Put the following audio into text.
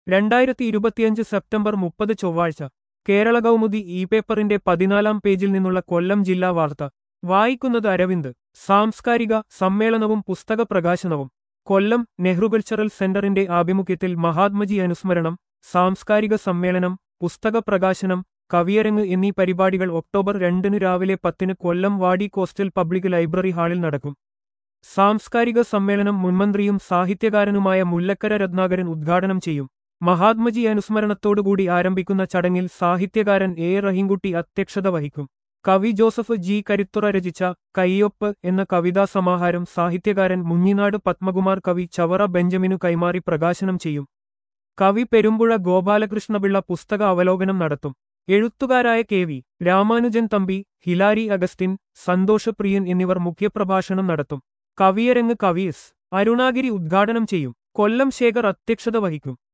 രണ്ടായിരത്തി ഇരുപത്തിയഞ്ച് സെപ്റ്റംബർ മുപ്പത് ചൊവ്വാഴ്ച കേരള കൗമുദി ഇ പേപ്പറിന്റെ പതിനാലാം പേജിൽ നിന്നുള്ള കൊല്ലം ജില്ലാ വാർത്ത വായിക്കുന്നത് അരവിന്ദ് സാംസ്കാരിക സമ്മേളനവും പുസ്തക പ്രകാശനവും കൊല്ലം നെഹ്റു കൾച്ചറൽ സെന്ററിന്റെ ആഭിമുഖ്യത്തിൽ മഹാത്മജി അനുസ്മരണം സാംസ്കാരിക സമ്മേളനം പുസ്തക പ്രകാശനം കവിയരങ്ങ് എന്നീ പരിപാടികൾ ഒക്ടോബർ രണ്ടിന് രാവിലെ പത്തിന് കൊല്ലം വാടി കോസ്റ്റൽ പബ്ലിക് ലൈബ്രറി ഹാളിൽ നടക്കും സാംസ്കാരിക സമ്മേളനം മുൻമന്ത്രിയും സാഹിത്യകാരനുമായ മുല്ലക്കര രത്നാകരൻ ഉദ്ഘാടനം ചെയ്യും മഹാത്മജി അനുസ്മരണത്തോടുകൂടി ആരംഭിക്കുന്ന ചടങ്ങിൽ സാഹിത്യകാരൻ എ റഹീംകുട്ടി അധ്യക്ഷത വഹിക്കും കവി ജോസഫ് ജി കരുത്തുറ രചിച്ച കയ്യൊപ്പ് എന്ന കവിതാ സമാഹാരം സാഹിത്യകാരൻ മുഞ്ഞിനാട് പത്മകുമാർ കവി ചവറ ബെഞ്ചമിനു കൈമാറി പ്രകാശനം ചെയ്യും കവി പെരുമ്പുഴ ഗോപാലകൃഷ്ണപിള്ള പുസ്തക അവലോകനം നടത്തും എഴുത്തുകാരായ കെ വി രാമാനുജൻ തമ്പി ഹിലാരി അഗസ്റ്റിൻ സന്തോഷ് പ്രിയൻ എന്നിവർ മുഖ്യപ്രഭാഷണം നടത്തും കവിയരങ്ങ് കവി എസ് അരുണാഗിരി ഉദ്ഘാടനം ചെയ്യും കൊല്ലം ശേഖർ അധ്യക്ഷത വഹിക്കും